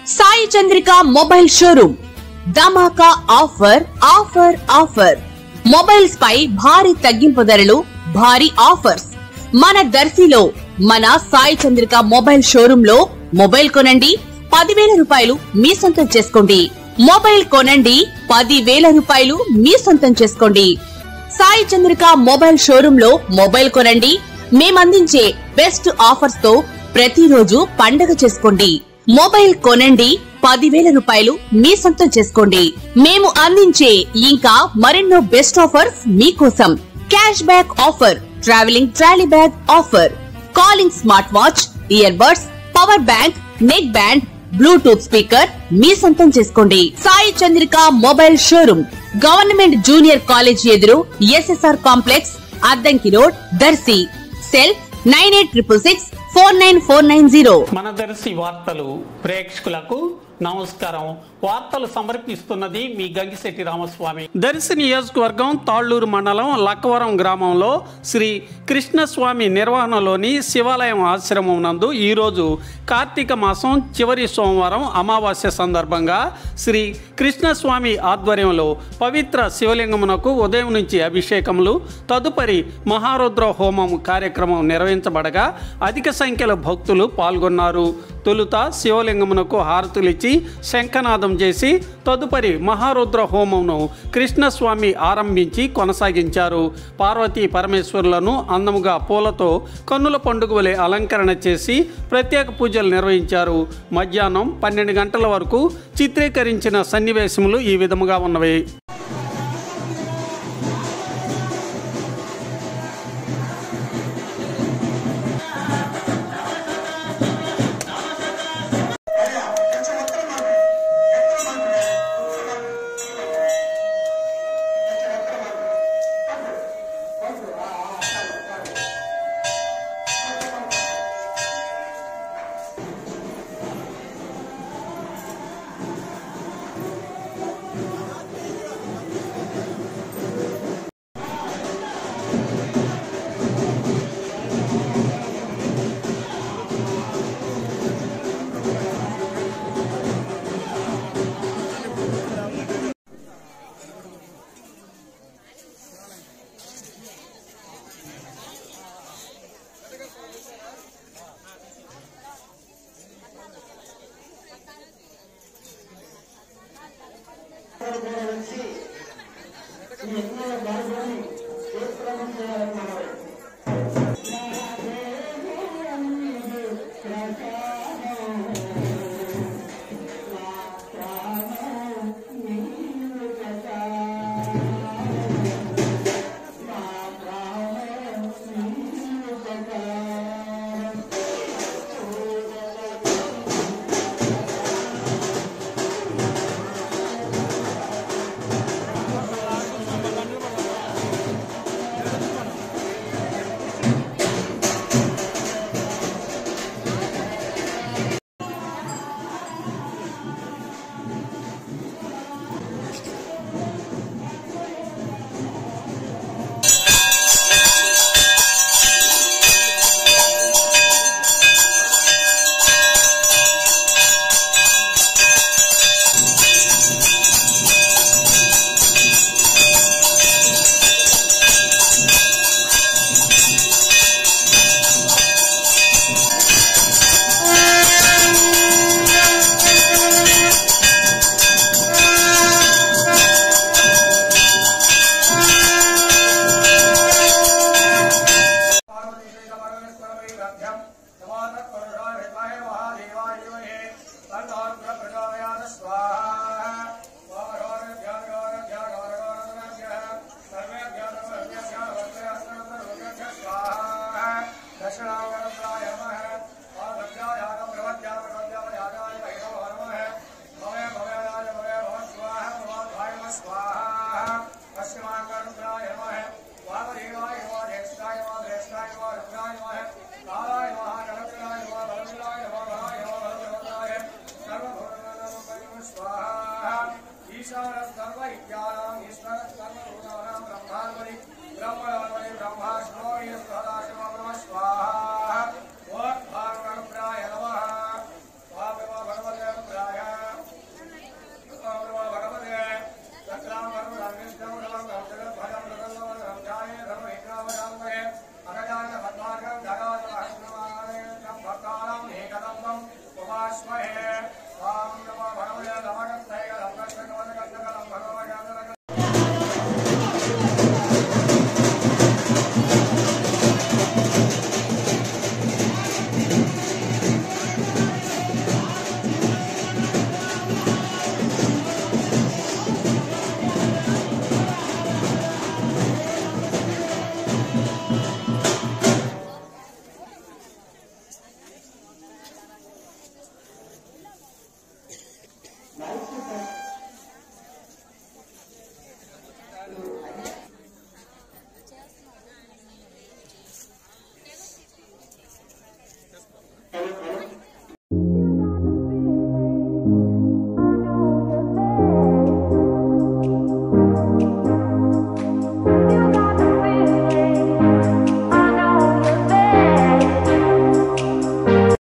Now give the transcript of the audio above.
Sai Chandrika mobile showroom ధమాకా offer offer offer mobiles పై భారీ తగ్గింపు ధరలు భారీ ఆఫర్స్ మన దర్శిలో మన సాయి చంద్రిక మొబైల్ షోరూమ్ లో మొబైల్ కొనండి పదివేల రూపాయలు మీ సొంతం చేసుకోండి మొబైల్ కొనండి పదివేల రూపాయలు మీ సొంతం చేసుకోండి సాయి చంద్రిక మొబైల్ షోరూమ్ లో మొబైల్ కొనండి మేమందించే బెస్ట్ ఆఫర్స్ తో ప్రతిరోజు పండగ చేసుకోండి మొబైల్ కొనండి పదివేల రూపాయలు మీ సొంతం చేసుకోండి మేము అందించే ఇంకా మరెన్నో బెస్ట్ ఆఫర్స్ మీకోసం cash back offer travelling trolley bag offer calling smart watch ear buds power bank neck band Bluetooth speaker మీ సొంతం చేసుకోండి Sai Chandrika mobile showroom government junior college ఎదురు SSR complex Addanki road Darsi cell nine eight triple six four nine four nine zero మన దర్శి వార్తలు ప్రేక్షకులకు నమస్కారం వార్తలు సమర్పిస్తున్నది మీ గంగిశెట్టి రామస్వామి దర్శి నియోజకవర్గం తాళ్లూరు మండలం లక్కవరం గ్రామంలో శ్రీ కృష్ణస్వామి నిర్వహణలోని శివాలయం ఆశ్రమం నందు ఈరోజు కార్తీక మాసం చివరి సోమవారం అమావాస్య సందర్భంగా శ్రీ కృష్ణస్వామి ఆధ్వర్యంలో పవిత్ర శివలింగమునకు ఉదయం నుంచి అభిషేకములు తదుపరి మహారుద్ర హోమం కార్యక్రమం నిర్వహించబడగా అధిక సంఖ్యలో భక్తులు పాల్గొన్నారు తొలుత శివలింగమునకు హారతులిచ్చి శంఖనాదం చేసి తదుపరి మహారుద్ర హోమంను కృష్ణస్వామి ఆరంభించి కొనసాగించారు పార్వతీ పరమేశ్వరులను అందముగా పూలతో కన్నుల పండుగ వలె అలంకరణ చేసి ప్రత్యేక పూజలు నిర్వహించారు మధ్యాహ్నం పన్నెండు గంటల వరకు చిత్రీకరించిన సన్నివేశములు ఈ విధముగా ఉన్నవి